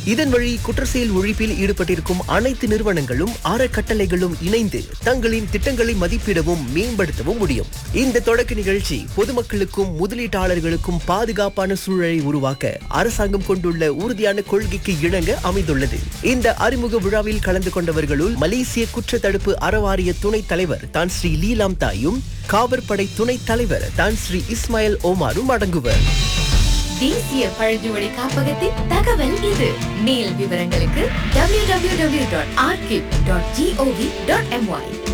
இதன் வழி குற்ற செயல் ஒழிப்பில் ஈடுபட்டிருக்கும் அனைத்து நிறுவனங்களும் அறக்கட்டளைகளும் இணைந்து தங்களின் திட்டங்களை மதிப்பிடவும் மேம்படுத்தவும் முடியும் இந்த தொடக்க நிகழ்ச்சி பொதுமக்களுக்கும் முதலீட்டாளர்களுக்கும் பாதுகாப்பான சூழலை உருவாக்க அரசாங்கம் கொண்டுள்ள உறுதியான கொள்கைக்கு இணங்க அமைந்துள்ளது இந்த அறிமுக விழாவில் கலந்து கொண்டவர்களுள் மலேசிய குற்ற தடுப்பு அறவாரிய துணைத் தலைவர் தான் ஸ்ரீ லீலாம் தாயும் காவற்படை துணைத் தலைவர் தான் ஸ்ரீ இஸ்மாயில் ஓமாரும் அடங்குவர் தேசிய பழங்குடி காப்பகத்தின் தகவல் இது மேல் விவரங்களுக்கு www.arkip.gov.my